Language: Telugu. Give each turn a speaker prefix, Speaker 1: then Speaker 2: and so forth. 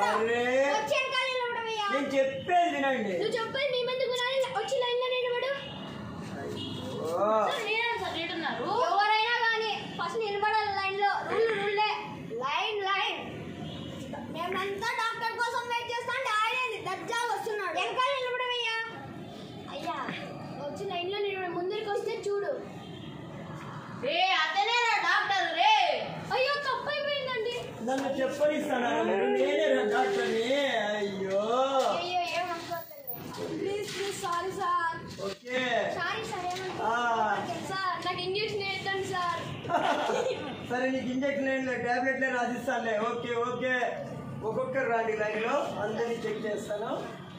Speaker 1: అరే
Speaker 2: వచ్చి వెనకాల నిలబడవయ్యా
Speaker 1: నేను చెప్పేది వినండి
Speaker 2: నువ్వు చెప్పేది మీ మంది గుణాలు వచ్చి లైన్ లో నిలబడు
Speaker 1: ఓ,
Speaker 3: నేనే సార్ ఉన్నారు
Speaker 2: ఎవరైనా కానీ ఫస్ట్ నిలబడాలి లైన్ లో రూల్ రూల్లే లైన్ లైన్ మేమంతా డాక్టర్ కోసం వెయిట్ చేస్తా అంటే ఆయన దర్జా వస్తున్నాడు వెనకాల నిలబడవయ్యా అయ్యా వచ్చి లైన్ లో నిలబడి ముందరికి వస్తే చూడు
Speaker 3: రే అతనే డాక్టర్ రే
Speaker 2: అయ్యో తప్పు అయిపోయిందండి
Speaker 1: నన్ను చెప్పనిస్తానా మీరు? నేనే రా డాక్టర్ని అయ్యో
Speaker 2: అయ్యో ఏమనుకోవట్లేదు please please sorry sir
Speaker 1: okay
Speaker 2: sorry sir
Speaker 1: ఆ,
Speaker 2: ఏమనుకోవట్లేదు సార్ నాకు ఇంజక్షన్ వేద్దాం సార్
Speaker 1: సరే నీకు ఇంజక్షన్ టాబ్లెట్లే రాసిస్తానులే ఓకే ఓకే ఒక్కొక్కరు రాండి లైన్లో అందరినీ చెక్ చేస్తాను